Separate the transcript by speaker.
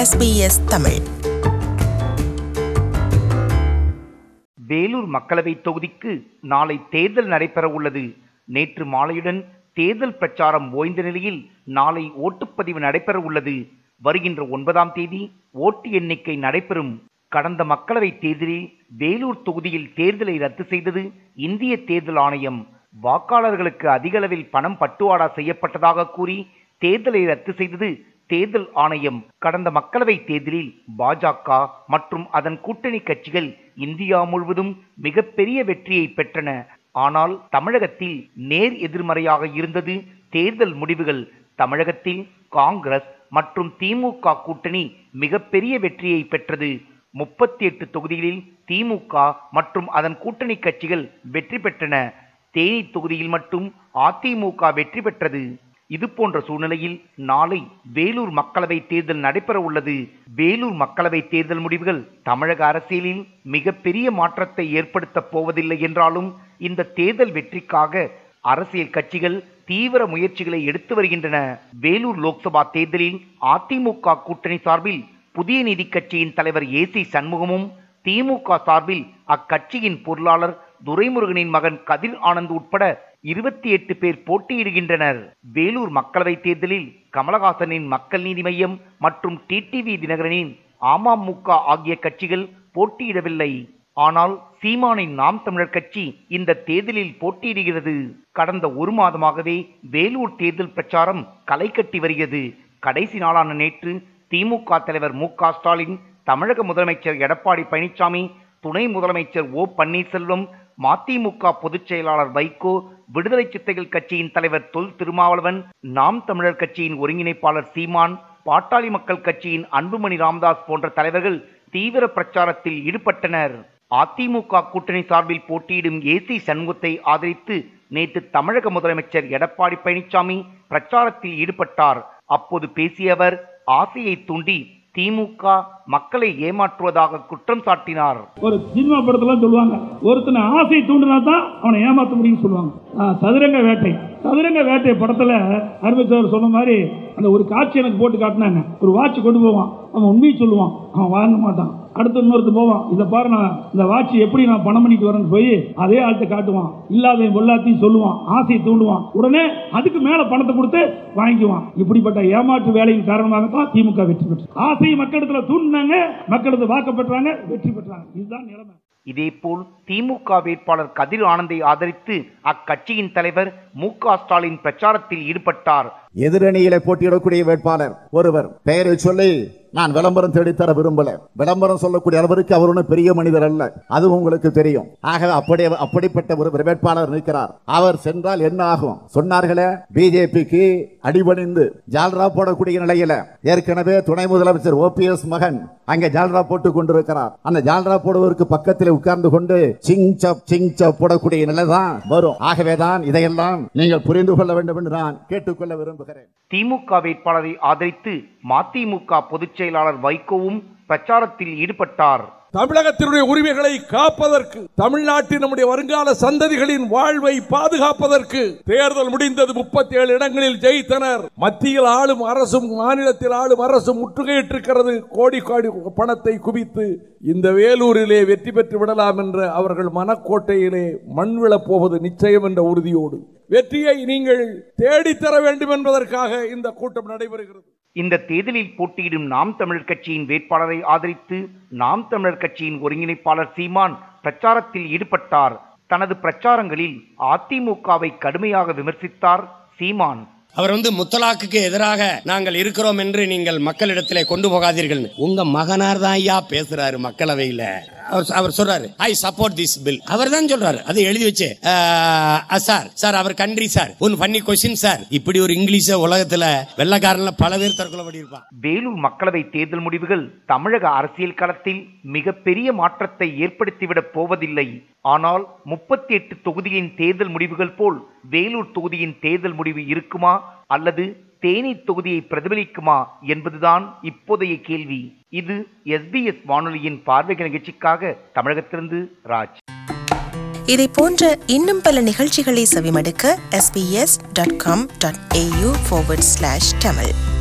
Speaker 1: SBS Tamil
Speaker 2: Vellore மக்களவைத் தொகுதிக்கு நாளை தேர்தல் நடைபெற உள்ளது நேற்று மாலையுடன் தேர்தல் பிரச்சாரம் ஓய்ந்த நிலையில் நாளை ஓட்டுப்பதிவு நடைபெற உள்ளது வருகின்ற ஒன்பதாம் தேதி ஓட்டு எண்ணிக்கை நடைபெறும் கடந்த மக்களவைத் தேர்தலில் வேலூர் தொகுதியில் தேர்தலை ரத்து செய்தது இந்திய தேர்தல் ஆணையம் வாக்காளர்களுக்கு அதிக அளவில் பணம் பட்டுவாடா செய்யப்பட்டதாக கூறி தேர்தலை ரத்து செய்தது தேர்தல் ஆணையம் கடந்த மக்களவைத் தேர்தலில் பாஜக மற்றும் அதன் கூட்டணி கட்சிகள் இந்தியா முழுவதும் மிகப்பெரிய வெற்றியை பெற்றன ஆனால் தமிழகத்தில் நேர் எதிர்மறையாக இருந்தது தேர்தல் முடிவுகள் தமிழகத்தில் காங்கிரஸ் மற்றும் திமுக கூட்டணி மிகப்பெரிய வெற்றியை பெற்றது முப்பத்தி எட்டு தொகுதிகளில் திமுக மற்றும் அதன் கூட்டணி கட்சிகள் வெற்றி பெற்றன தேனி தொகுதியில் மட்டும் அதிமுக வெற்றி பெற்றது இது போன்ற சூழ்நிலையில் நாளை வேலூர் மக்களவை தேர்தல் நடைபெற உள்ளது வேலூர் மக்களவை தேர்தல் முடிவுகள் தமிழக அரசியலில் மிகப்பெரிய மாற்றத்தை ஏற்படுத்தப் போவதில்லை என்றாலும் இந்த தேர்தல் வெற்றிக்காக அரசியல் கட்சிகள் தீவிர முயற்சிகளை எடுத்து வருகின்றன வேலூர் லோக்சபா தேர்தலில் அதிமுக கூட்டணி சார்பில் புதிய நீதி கட்சியின் தலைவர் ஏ சி சண்முகமும் திமுக சார்பில் அக்கட்சியின் பொருளாளர் துரைமுருகனின் மகன் கதிர் ஆனந்த் உட்பட இருபத்தி எட்டு பேர் போட்டியிடுகின்றனர் வேலூர் மக்களவைத் தேர்தலில் கமலஹாசனின் மக்கள் நீதி மையம் மற்றும் டிடிவி தினகரனின் அமமுக ஆகிய கட்சிகள் போட்டியிடவில்லை ஆனால் சீமானின் நாம் தமிழர் கட்சி இந்த தேர்தலில் போட்டியிடுகிறது கடந்த ஒரு மாதமாகவே வேலூர் தேர்தல் பிரச்சாரம் களை கட்டி வருகிறது கடைசி நாளான நேற்று திமுக தலைவர் மு க ஸ்டாலின் தமிழக முதலமைச்சர் எடப்பாடி பழனிசாமி துணை முதலமைச்சர் ஓ பன்னீர்செல்வம் மதிமுக பொதுச் செயலாளர் வைகோ விடுதலை சித்தைகள் கட்சியின் தலைவர் தொல் திருமாவளவன் நாம் தமிழர் கட்சியின் ஒருங்கிணைப்பாளர் சீமான் பாட்டாளி மக்கள் கட்சியின் அன்புமணி ராமதாஸ் போன்ற தலைவர்கள் தீவிர பிரச்சாரத்தில் ஈடுபட்டனர் அதிமுக கூட்டணி சார்பில் போட்டியிடும் ஏசி சண்முகத்தை ஆதரித்து நேற்று தமிழக முதலமைச்சர் எடப்பாடி பழனிசாமி பிரச்சாரத்தில் ஈடுபட்டார் அப்போது பேசிய அவர் ஆசையை தூண்டி திமுக மக்களை ஏமாற்றுவதாக குற்றம் சாட்டினார்
Speaker 3: ஒரு சினிமா படத்துல சொல்லுவாங்க ஒருத்தனை ஆசை தூண்டினா தான் அவனை ஏமாற்ற முடியும்னு சொல்லுவாங்க ஆ, சதுரங்க வேட்டை சதுரங்க வேட்டை படத்துல அருமைச்சவர் சொன்ன மாதிரி அந்த ஒரு காட்சி எனக்கு போட்டு காட்டினாங்க ஒரு வாட்ச் கொண்டு போவான் அவன் உண்மையை சொல்லுவான் அவன் வாங்க மாட்டான் அடுத்து இன்னொருத்தர் போவான் இதை பாரு நான் இந்த வாட்ச் எப்படி நான் பணம் பண்ணிட்டு வரேன்னு போய் அதே ஆள்கிட்ட காட்டுவான் இல்லாத எல்லாத்தையும் சொல்லுவான் ஆசையை தூண்டுவான் உடனே அதுக்கு மேல பணத்தை கொடுத்து வாங்கிக்குவான் இப்படிப்பட்ட ஏமாற்று வேலையின் காரணமாக தான் திமுக வெற்றி பெற்றது ஆசையை மக்களிடத்துல தூண்டினாங்க மக்களிடத்துல வாக்கு பெற்றாங்க வெற்றி பெற்றாங்க இதுதான் நிலைமை
Speaker 2: இதேபோல் திமுக வேட்பாளர் கதிர் ஆனந்தை ஆதரித்து அக்கட்சியின் தலைவர் மு க ஸ்டாலின் பிரச்சாரத்தில் ஈடுபட்டார்
Speaker 4: எதிரணியிலே போட்டியிடக்கூடிய வேட்பாளர் ஒருவர் பெயரை சொல்லி நான் விளம்பரம் தேடித்தர விரும்பல விளம்பரம் சொல்லக்கூடிய அளவிற்கு அவர் ஒன்றும் பெரிய மனிதர் அல்ல அது உங்களுக்கு தெரியும் ஆகவே அப்படி அப்படிப்பட்ட ஒரு வேட்பாளர் நிற்கிறார் அவர் சென்றால் என்ன ஆகும் சொன்னார்களே பிஜேபிக்கு அடிபணிந்து ஜால்ரா போடக்கூடிய நிலையில ஏற்கனவே துணை முதலமைச்சர் ஓபிஎஸ் மகன் அங்கே ஜால்ரா போட்டு கொண்டிருக்கிறார் அந்த ஜால்ரா போடுவதற்கு பக்கத்தில் உட்கார்ந்து கொண்டு சிங் சப் சிங் சப் போடக்கூடிய நிலைதான் வரும் ஆகவேதான் இதையெல்லாம் நீங்கள் புரிந்து கொள்ள வேண்டும் என்று நான் கேட்டுக்கொள்ள விரும்புகிறேன்
Speaker 2: திமுக வேட்பாளரை ஆதரித்து மதிமுக பொதுச் செயலாளர் வைகோவும் பிரச்சாரத்தில் ஈடுபட்டார்
Speaker 5: தமிழகத்தினுடைய உரிமைகளை காப்பதற்கு தமிழ்நாட்டின் நம்முடைய வருங்கால சந்ததிகளின் வாழ்வை பாதுகாப்பதற்கு தேர்தல் முடிந்தது முப்பத்தி ஏழு இடங்களில் ஜெயித்தனர் மத்தியில் ஆளும் அரசும் மாநிலத்தில் ஆளும் அரசும் முற்றுகையிட்டிருக்கிறது கோடி கோடி பணத்தை குவித்து இந்த வேலூரிலே வெற்றி பெற்று விடலாம் என்ற அவர்கள் மனக்கோட்டையிலே மண் விழப் போவது நிச்சயம் என்ற உறுதியோடு வெற்றியை நீங்கள் தேடித்தர வேண்டும் என்பதற்காக இந்த கூட்டம் நடைபெறுகிறது
Speaker 2: இந்த தேர்தலில் போட்டியிடும் நாம் தமிழர் கட்சியின் வேட்பாளரை ஆதரித்து நாம் தமிழர் கட்சியின் ஒருங்கிணைப்பாளர் சீமான் பிரச்சாரத்தில் ஈடுபட்டார் தனது பிரச்சாரங்களில் அதிமுகவை கடுமையாக விமர்சித்தார் சீமான்
Speaker 6: அவர் வந்து முத்தலாக்குக்கு எதிராக நாங்கள் இருக்கிறோம் என்று நீங்கள் மக்களிடத்திலே கொண்டு போகாதீர்கள் உங்க மகனார் தான் ஐயா பேசுறாரு மக்களவையில அவர் அவர் சொல்றாரு ஐ சப்போர்ட் திஸ் பில் அவர் தான் சொல்றாரு அதை எழுதி வச்சு சார் சார் அவர் country sir one funny question sir இப்படி ஒரு இங்கிலீஷ உலகத்துல வெள்ளக்காரன்ல பல பேர் தற்கொலை பண்ணியிருப்பான்
Speaker 2: வேலூர் மக்களவை தேர்தல் முடிவுகள் தமிழக அரசியல் களத்தில் மிகப்பெரிய மாற்றத்தை ஏற்படுத்திவிடப் போவதில்லை ஆனால் முப்பத்தி எட்டு தொகுதியின் தேர்தல் முடிவுகள் போல் வேலூர் தொகுதியின் தேர்தல் முடிவு இருக்குமா அல்லது தேனி தொகுதியை பிரதிபலிக்குமா என்பதுதான் இப்போதைய கேள்வி இது எஸ்பிஎஸ் வானொலியின் பார்வை நிகழ்ச்சிக்காக தமிழகத்திலிருந்து ராஜ்
Speaker 1: இதை போன்ற இன்னும் பல நிகழ்ச்சிகளை செவிமடுக்க sbs.com.au forward slash tamil